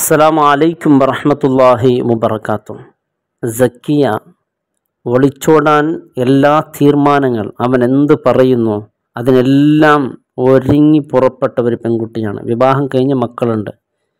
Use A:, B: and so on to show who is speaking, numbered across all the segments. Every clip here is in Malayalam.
A: അസ്സലാമു അലൈക്കും വറഹ്മത്തുള്ളാഹി വബറകാതുഹു സക്കിയ ഒളിച്ചോടാൻ എല്ലാ തീരുമാനങ്ങൾ അവൻ എന്ത് പറയുന്നു അതിനെല്ലാം ഒരുങ്ങി പുറപ്പെട്ട ഒരു പെൺകുട്ടിയാണ് വിവാഹം കഴിഞ്ഞ മക്കളുണ്ട്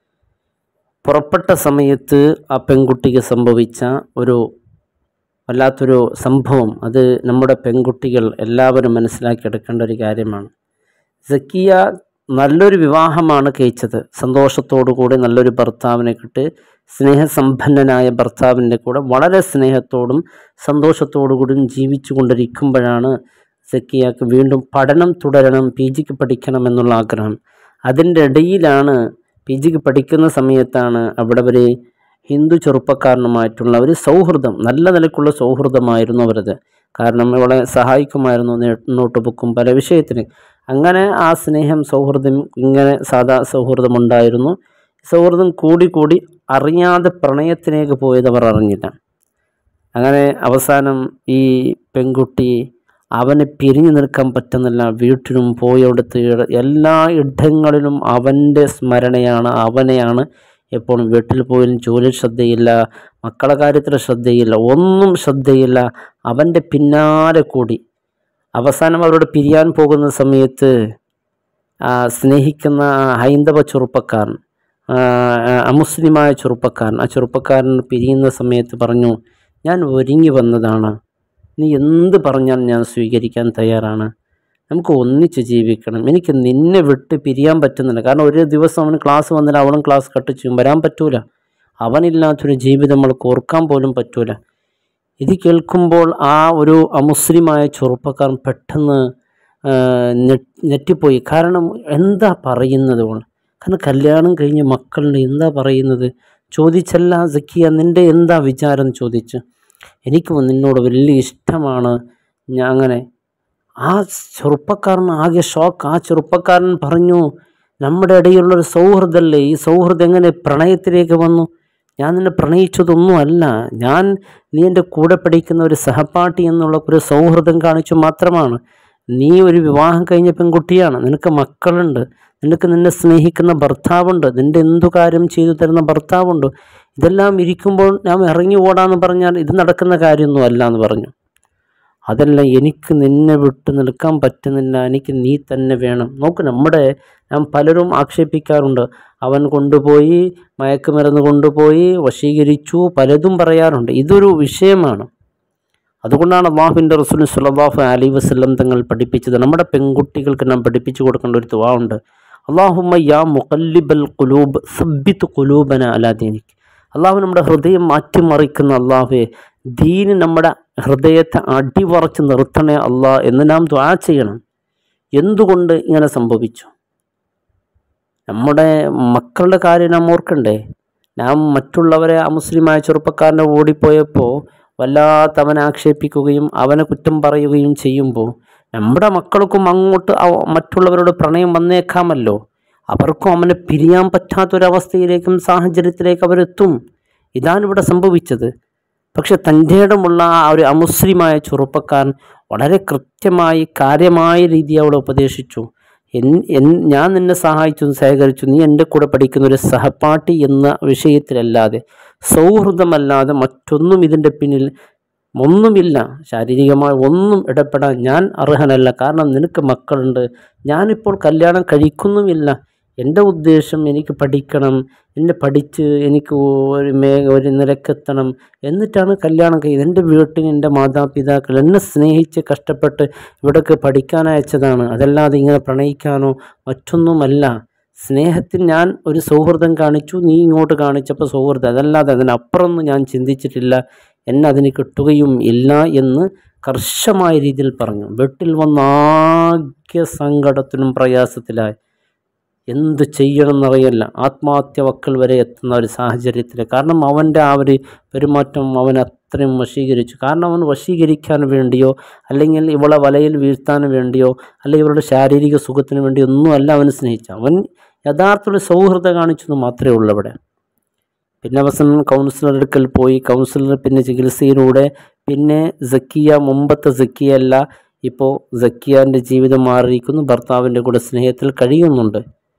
A: പുറപ്പെട്ട സമയത്ത് ആ പെൺകുട്ടിക്ക് സംഭവിച്ച ഒരു വല്ലാത്തൊരു സംഭവം അത് നമ്മുടെ പെൺകുട്ടികൾ എല്ലാവരും മനസ്സിലാക്കിയെടുക്കേണ്ട ഒരു കാര്യമാണ് സക്കിയ നല്ലൊരു വിവാഹമാണ് കഴിച്ചത് സന്തോഷത്തോടു കൂടി നല്ലൊരു ഭർത്താവിനെ കിട്ടി സ്നേഹസമ്പന്നനായ ഭർത്താവിൻ്റെ കൂടെ വളരെ സ്നേഹത്തോടും സന്തോഷത്തോടു കൂടിയും ജീവിച്ചു കൊണ്ടിരിക്കുമ്പോഴാണ് സക്കിയാക്ക് വീണ്ടും പഠനം തുടരണം പി ജിക്ക് പഠിക്കണം എന്നുള്ള ആഗ്രഹം അതിൻ്റെ ഇടയിലാണ് പി ജിക്ക് പഠിക്കുന്ന സമയത്താണ് അവിടെ ഒരു ഹിന്ദു ചെറുപ്പക്കാരനുമായിട്ടുള്ള ഒരു സൗഹൃദം നല്ല നിലക്കുള്ള സൗഹൃദമായിരുന്നു അവരത് കാരണം ഇവളെ സഹായിക്കുമായിരുന്നു നോട്ട് ബുക്കും പല വിഷയത്തിന് അങ്ങനെ ആ സ്നേഹം സൗഹൃദം ഇങ്ങനെ സാധാ സൗഹൃദമുണ്ടായിരുന്നു സൗഹൃദം കൂടി കൂടി അറിയാതെ പ്രണയത്തിലേക്ക് പോയത് അവർ അറിഞ്ഞില്ല അങ്ങനെ അവസാനം ഈ പെൺകുട്ടി അവനെ പിരിഞ്ഞു നിൽക്കാൻ പറ്റുന്നില്ല വീട്ടിലും പോയവിടുത്ത് എല്ലാ ഇടങ്ങളിലും അവൻ്റെ സ്മരണയാണ് അവനെയാണ് എപ്പോഴും വീട്ടിൽ പോയാലും ജോലി ശ്രദ്ധയില്ല മക്കളെ കാര്യത്തിൽ ശ്രദ്ധയില്ല ഒന്നും ശ്രദ്ധയില്ല അവൻ്റെ പിന്നാലെ കൂടി അവസാനം അവരോട് പിരിയാൻ പോകുന്ന സമയത്ത് ആ, സ്നേഹിക്കുന്ന ഹൈന്ദവ ചെറുപ്പക്കാരൻ ആ, അമുസ്ലിമായ ചെറുപ്പക്കാരൻ ആ ചെറുപ്പക്കാരൻ പിരിയുന്ന സമയത്ത് പറഞ്ഞു ഞാൻ ഒരുങ്ങി വന്നതാണ് നീ എന്ത് പറഞ്ഞാലും ഞാൻ സ്വീകരിക്കാൻ തയ്യാറാണ് നമുക്ക് ഒന്നിച്ച് ജീവിക്കണം എനിക്ക് നിന്നെ വിട്ട് പിരിയാൻ പറ്റുന്നില്ല കാരണം ഒരു ദിവസം അവന് ക്ലാസ് വന്നാൽ അവളും ക്ലാസ് കട്ട് ചെയ്യും വരാൻ പറ്റൂല അവനില്ലാത്തൊരു ജീവിതം നമ്മൾക്ക് ഓർക്കാൻ പോലും പറ്റൂല ഇത് കേൾക്കുമ്പോൾ ആ ഒരു അമുസ്ലിമായ ചെറുപ്പക്കാരൻ പെട്ടെന്ന് ആ, ഞെ- ഞെട്ടിപ്പോയി കാരണം എന്താ പറയുന്നത് അവൾ കാരണം കല്യാണം കഴിഞ്ഞ് മക്കളുണ്ട് എന്താ പറയുന്നത് ചോദിച്ചല്ല സക്കിയ നിൻ്റെ എന്താ വിചാരം എന്ന് ചോദിച്ചു എനിക്ക് നിന്നോട് വലിയ ഇഷ്ടമാണ് ഞാൻ അങ്ങനെ ആ ചെറുപ്പക്കാരൻ ആകെ ഷോക്ക് ആ ചെറുപ്പക്കാരൻ പറഞ്ഞു നമ്മുടെ ഇടയിലുള്ളൊരു സൗഹൃദമല്ലേ ഈ സൗഹൃദം എങ്ങനെ പ്രണയത്തിലേക്ക് വന്നു ഞാൻ നിന്നെ പ്രണയിച്ചതൊന്നും അല്ല ഞാൻ നീ എൻ്റെ കൂടെ പഠിക്കുന്ന ഒരു സഹപാഠി എന്നുള്ള ഒരു സൗഹൃദം കാണിച്ചു മാത്രമാണ് നീ ഒരു വിവാഹം കഴിഞ്ഞ പെൺകുട്ടിയാണ് നിനക്ക് മക്കളുണ്ട് നിനക്ക് നിന്നെ സ്നേഹിക്കുന്ന ഭർത്താവുണ്ട് നിൻ്റെ എന്തു കാര്യം ചെയ്തു തരുന്ന ഭർത്താവുണ്ട് ഇതെല്ലാം ഇരിക്കുമ്പോൾ ഞാൻ ഇറങ്ങി ഓടാന്ന് പറഞ്ഞാൽ ഇത് നടക്കുന്ന കാര്യമൊന്നും അല്ല എന്ന് പറഞ്ഞു അതല്ല എനിക്ക് നിന്നെ വിട്ട് നിൽക്കാൻ പറ്റുന്നില്ല എനിക്ക് നീ തന്നെ വേണം നോക്ക് നമ്മുടെ ഞാൻ പലരും ആക്ഷേപിക്കാറുണ്ട് അവൻ കൊണ്ടുപോയി മയക്കുമരുന്ന് കൊണ്ടുപോയി വശീകരിച്ചു പലതും പറയാറുണ്ട് ഇതൊരു വിഷയമാണ് അതുകൊണ്ടാണ് അള്ളാഹുവിൻ്റെ റസൂൽ സുലല്ലാഹു അലൈ വസ്ലം തങ്ങൾ പഠിപ്പിച്ചത് നമ്മുടെ പെൺകുട്ടികൾക്ക് നാം പഠിപ്പിച്ചു കൊടുക്കേണ്ട ഒരു തുവാ ഉണ്ട് അള്ളാഹുമ്മ യാ മുഖല്ലിബൽ കുലൂബ് സബ്ബിത്ത് കുലൂബന അലാ ദീനിക്ക് അള്ളാഹു നമ്മുടെ ഹൃദയം മാറ്റിമറിക്കുന്ന അള്ളാഹുവെ ദീന് നമ്മുടെ ഹൃദയത്തെ അടിവറച്ച് നിർത്തണേ അള്ളാഹ് എന്ന് നാം ദ്വാ ചെയ്യണം എന്തുകൊണ്ട് ഇങ്ങനെ സംഭവിച്ചു നമ്മുടെ മക്കളുടെ കാര്യം നാം ഓർക്കണ്ടേ നാം മറ്റുള്ളവരെ അമുസ്ലിമായ ചെറുപ്പക്കാരനെ ഓടിപ്പോയപ്പോൾ വല്ലാത്ത അവനെ ആക്ഷേപിക്കുകയും അവനെ കുറ്റം പറയുകയും ചെയ്യുമ്പോൾ നമ്മുടെ മക്കൾക്കും അങ്ങോട്ട് അവ- മറ്റുള്ളവരോട് പ്രണയം വന്നേക്കാമല്ലോ അവർക്കും അവനെ പിരിയാൻ പറ്റാത്തൊരവസ്ഥയിലേക്കും സാഹചര്യത്തിലേക്ക് അവരെത്തും ഇതാണ് ഇവിടെ സംഭവിച്ചത് പക്ഷെ തൻ്റെ ഇടമുള്ള ആ ഒരു അമുസ്ലിമായ ചെറുപ്പക്കാരൻ വളരെ കൃത്യമായി കാര്യമായ രീതി അവളെ ഉപദേശിച്ചു എൻ എൻ ഞാൻ നിന്നെ സഹായിച്ചു സഹകരിച്ചു നീ എൻ്റെ കൂടെ പഠിക്കുന്ന ഒരു സഹപാഠി എന്ന വിഷയത്തിലല്ലാതെ സൗഹൃദമല്ലാതെ മറ്റൊന്നും ഇതിൻ്റെ പിന്നിൽ ഒന്നുമില്ല ശാരീരികമായി ഒന്നും ഇടപെടാൻ ഞാൻ അർഹനല്ല കാരണം നിനക്ക് മക്കളുണ്ട് ഞാനിപ്പോൾ കല്യാണം കഴിക്കുന്നുമില്ല എൻ്റെ ഉദ്ദേശം എനിക്ക് പഠിക്കണം എന്നെ പഠിച്ച് എനിക്ക് ഒരു മേ ഒരു നിലക്കെത്തണം എന്നിട്ടാണ് കല്യാണം കഴിയുന്നത് എൻ്റെ വീട്ടിൽ എൻ്റെ മാതാപിതാക്കൾ എന്നെ സ്നേഹിച്ച് കഷ്ടപ്പെട്ട് ഇവിടേക്ക് പഠിക്കാൻ അയച്ചതാണ് അതല്ലാതെ ഇങ്ങനെ പ്രണയിക്കാനോ മറ്റൊന്നുമല്ല സ്നേഹത്തിൽ ഞാൻ ഒരു സൗഹൃദം കാണിച്ചു നീ ഇങ്ങോട്ട് കാണിച്ചപ്പോൾ സൗഹൃദം അതല്ലാതെ അതിനപ്പുറമൊന്നും ഞാൻ ചിന്തിച്ചിട്ടില്ല എന്നെ അതിന് കിട്ടുകയും ഇല്ല എന്ന് കർശമായ രീതിയിൽ പറഞ്ഞു വീട്ടിൽ വന്നാകെ സങ്കടത്തിലും പ്രയാസത്തിലായി എന്ത് ചെയ്യണമെന്നറിയില്ല ആത്മഹത്യ വക്കൽ വരെ എത്തുന്ന ഒരു സാഹചര്യത്തിൽ കാരണം അവൻ്റെ ആ ഒരു പെരുമാറ്റം അവൻ അത്രയും വശീകരിച്ചു കാരണം അവൻ വശീകരിക്കാൻ വേണ്ടിയോ അല്ലെങ്കിൽ ഇവളെ വലയിൽ വീഴ്ത്താൻ വേണ്ടിയോ അല്ലെങ്കിൽ ഇവളുടെ ശാരീരിക സുഖത്തിന് വേണ്ടിയോ ഒന്നും അല്ല അവൻ സ്നേഹിച്ചു അവൻ യഥാർത്ഥ ഒരു സൗഹൃദം കാണിച്ചെന്ന് മാത്രമേ ഉള്ളൂ അവിടെ പിന്നെ അവസാനം കൗൺസിലർ അടുക്കൽ പോയി കൗൺസിലർ പിന്നെ ചികിത്സയിലൂടെ പിന്നെ സക്കിയ മുമ്പത്തെ സക്കിയ അല്ല ഇപ്പോൾ സക്കിയാൻ്റെ ജീവിതം മാറിയിരിക്കുന്നു ഭർത്താവിൻ്റെ കൂടെ സ്നേഹത്തിൽ കഴിയുന്നുണ്ട്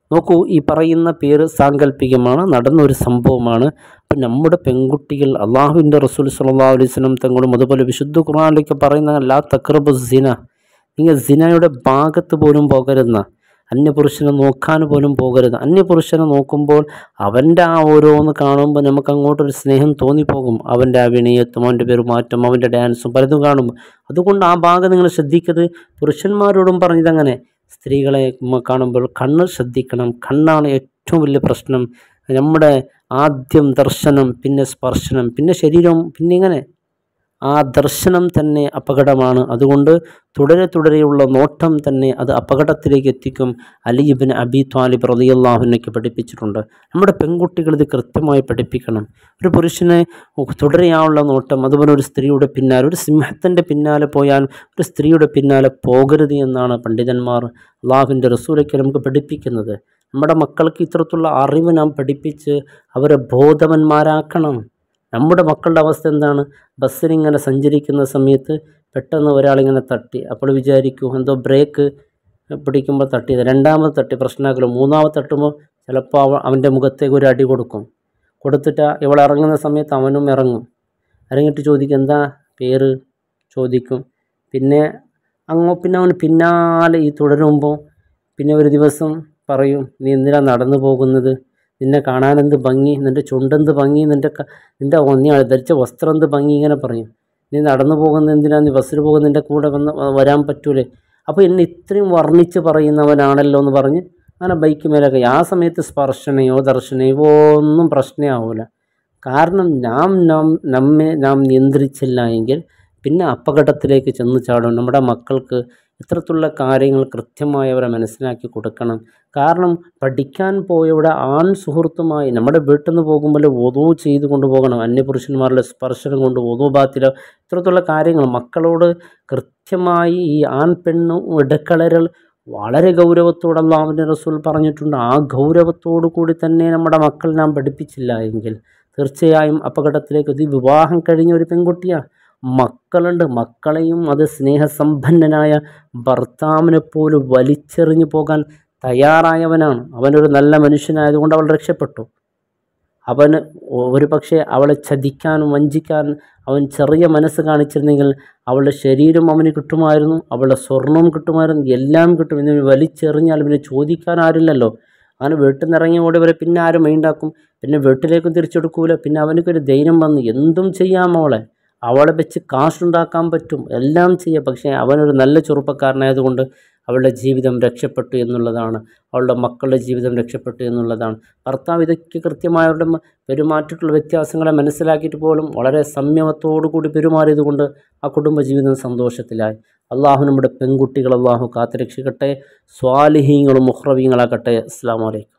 A: നോക്കൂ ഈ പറയുന്ന പേര് സാങ്കല്പികമാണ് നടന്ന ഒരു സംഭവമാണ് അപ്പം നമ്മുടെ പെൺകുട്ടികൾ അള്ളാഹുവിൻ്റെ റസൂൽ സല്ലല്ലാഹു അലൈഹി വസല്ലം തങ്ങളും അതുപോലെ വിശുദ്ധ ഖുർആനിലൊക്കെ പറയുന്ന ലാ തക്രബു സിന നിങ്ങൾ സിനയുടെ ഭാഗത്ത് പോലും പോകരുതെന്ന അന്യപുരുഷനെ നോക്കാൻ പോലും പോകരുത് അന്യപുരുഷനെ നോക്കുമ്പോൾ അവൻ്റെ ആ ഓരോന്ന് കാണുമ്പോൾ നമുക്ക് അങ്ങോട്ടൊരു സ്നേഹം തോന്നിപ്പോകും അവൻ്റെ ആ വിനയത്തും അവൻ്റെ പെരുമാറ്റം അവൻ്റെ ഡാൻസും പലതും കാണുമ്പോൾ അതുകൊണ്ട് ആ ഭാഗം നിങ്ങൾ ശ്രദ്ധിക്കരുത് പുരുഷന്മാരോടും പറഞ്ഞതങ്ങനെ സ്ത്രീകളെ മ- കാണുമ്പോൾ കണ്ണ് ശ്രദ്ധിക്കണം കണ്ണാണ് ഏറ്റവും വലിയ പ്രശ്നം നമ്മുടെ ആദ്യം ദർശനം പിന്നെ സ്പർശനം പിന്നെ ശരീരം പിന്നെ ഇങ്ങനെ ആ ദർശനം തന്നെ അപകടമാണ് അതുകൊണ്ട് തുടരെ തുടരെയുള്ള നോട്ടം തന്നെ അത് അപകടത്തിലേക്ക് എത്തിക്കും അലിബിൻ അബി ത്വാലിബ് റളിയല്ലാഹുവിനൊക്കെ പഠിപ്പിച്ചിട്ടുണ്ട് നമ്മുടെ പെൺകുട്ടികൾ ഇത് കൃത്യമായി പഠിപ്പിക്കണം ഒരു പുരുഷനെ തുടരെയാനുള്ള നോട്ടം അതുപോലെ ഒരു സ്ത്രീയുടെ പിന്നാലെ ഒരു സിംഹത്തിൻ്റെ പിന്നാലെ പോയാൽ ഒരു സ്ത്രീയുടെ പിന്നാലെ പോകരുത് എന്നാണ് പണ്ഡിതന്മാർ അള്ളാഹുവിൻ്റെ റസൂലൊക്കെ നമുക്ക് പഠിപ്പിക്കുന്നത് നമ്മുടെ മക്കൾക്ക് ഇത്തരത്തിലുള്ള അറിവ് നാം പഠിപ്പിച്ച് അവരെ ബോധവന്മാരാക്കണം നമ്മുടെ മക്കളുടെ അവസ്ഥ എന്താണ് ബസ്സിലിങ്ങനെ സഞ്ചരിക്കുന്ന സമയത്ത് പെട്ടെന്ന് ഒരാളിങ്ങനെ തട്ടി അപ്പോൾ വിചാരിക്കൂ എന്തോ ബ്രേക്ക് പിടിക്കുമ്പോൾ തട്ടിയത് രണ്ടാമത് തട്ടി പ്രശ്നമാക്കലും മൂന്നാമത് തട്ടുമ്പോൾ ചിലപ്പോൾ അവ അവൻ്റെ മുഖത്തേക്ക് ഒരു അടി കൊടുക്കും കൊടുത്തിട്ട് ഇവൾ ഇറങ്ങുന്ന സമയത്ത് അവനും ഇറങ്ങും ഇറങ്ങിയിട്ട് ചോദിക്കും എന്താ പേര് ചോദിക്കും പിന്നെ അങ്ങോ പിന്നെ അവൻ പിന്നാലെ ഈ തുടരുമ്പോൾ പിന്നെ ഒരു ദിവസം പറയും നീ എന്തിനാ നടന്നു പോകുന്നത് നിന്നെ കാണാൻ എന്ത് ഭംഗി നിൻ്റെ ചുണ്ടെന്ത് ഭംഗി നിൻ്റെ ക- നിൻ്റെ നീ ധരിച്ച വസ്ത്രം എന്ത് ഭംഗി ഇങ്ങനെ പറയും നീ നടന്നു പോകുന്ന എന്തിനാ നീ ബസ്സിൽ പോകുന്ന നിൻ്റെ കൂടെ വന്ന് വ- വരാൻ പറ്റൂലേ അപ്പോൾ എന്നെ ഇത്രയും വർണ്ണിച്ച് പറയുന്നവനാണല്ലോ എന്ന് പറഞ്ഞ് അങ്ങനെ ബൈക്ക് മേലൊക്കെ ആ സമയത്ത് സ്പർശനയോ ദർശനയോ ഒന്നും പ്രശ്നമാവില്ല കാരണം നാം നാം നമ്മെ നാം നിയന്ത്രിച്ചില്ല എങ്കിൽ പിന്നെ അപകടത്തിലേക്ക് ചെന്ന് ചാടും നമ്മുടെ മക്കൾക്ക് ഇത്തരത്തിലുള്ള കാര്യങ്ങൾ കൃത്യമായി അവരെ മനസ്സിലാക്കി കൊടുക്കണം കാരണം പഠിക്കാൻ പോയവിടെ ആൺ സുഹൃത്തുമായി നമ്മുടെ വീട്ടിൽ നിന്ന് പോകുമ്പോൾ വധു ചെയ്ത് കൊണ്ടുപോകണം അന്യപുരുഷന്മാരുടെ സ്പർശനം കൊണ്ട് വധു ബാത്തിലോ ഇത്തരത്തിലുള്ള കാര്യങ്ങൾ മക്കളോട് കൃത്യമായി ഈ ആൺ പെണ്ണും ഇടക്കളരൽ വളരെ ഗൗരവത്തോടെ അള്ളാഹുവിൻ്റെ റസൂൽ പറഞ്ഞിട്ടുണ്ട് ആ ഗൗരവത്തോടു കൂടി തന്നെ നമ്മുടെ മക്കൾ നാം പഠിപ്പിച്ചില്ല എങ്കിൽ തീർച്ചയായും അപകടത്തിലേക്ക് ഇത് വിവാഹം കഴിഞ്ഞ ഒരു പെൺകുട്ടിയാണ് മക്കളുണ്ട് മക്കളെയും അത് സ്നേഹസമ്പന്നനായ ഭർത്താവിനെ പോലും വലിച്ചെറിഞ്ഞു പോകാൻ തയ്യാറായവനാണ് അവനൊരു നല്ല മനുഷ്യനായതുകൊണ്ട് അവൾ രക്ഷപ്പെട്ടു അവന് ഒരു പക്ഷേ അവളെ ചതിക്കാനും വഞ്ചിക്കാനും അവൻ ചെറിയ മനസ്സ് കാണിച്ചിരുന്നെങ്കിൽ അവളുടെ ശരീരം അവന് കിട്ടുമായിരുന്നു അവളുടെ സ്വർണവും കിട്ടുമായിരുന്നു എല്ലാം കിട്ടും ഇനി വലിച്ചെറിഞ്ഞാൽ പിന്നെ ചോദിക്കാൻ ആരില്ലല്ലോ അങ്ങനെ വീട്ടിൽ നിന്ന് ഇറങ്ങി ഓടി വരെ പിന്നെ ആരും മൈൻഡാക്കും പിന്നെ വീട്ടിലേക്കും തിരിച്ചെടുക്കൂല പിന്നെ അവനക്കൊരു ധൈര്യം വന്ന് എന്തും ചെയ്യാം അവളെ അവളെ വെച്ച് കാശുണ്ടാക്കാൻ പറ്റും എല്ലാം ചെയ്യാം പക്ഷേ അവനൊരു നല്ല ചെറുപ്പക്കാരനായതുകൊണ്ട് അവളുടെ ജീവിതം രക്ഷപ്പെട്ടു എന്നുള്ളതാണ് അവളുടെ മക്കളുടെ ജീവിതം രക്ഷപ്പെട്ടു എന്നുള്ളതാണ് ഭർത്താവ് ഇതൊക്കെ കൃത്യമായ അവരുടെ മ- പെരുമാറ്റത്തിലുള്ള വ്യത്യാസങ്ങളെ മനസ്സിലാക്കിയിട്ട് പോലും വളരെ സംയമത്തോടു കൂടി പെരുമാറിയത് കൊണ്ട് ആ കുടുംബജീവിതം സന്തോഷത്തിലായി അള്ളാഹു നമ്മുടെ പെൺകുട്ടികൾ അള്ളാഹു കാത്തുരക്ഷിക്കട്ടെ സ്വാലിഹീങ്ങളും മുഹ്റവീങ്ങളാക്കട്ടെ അസ്സാം വലൈക്കും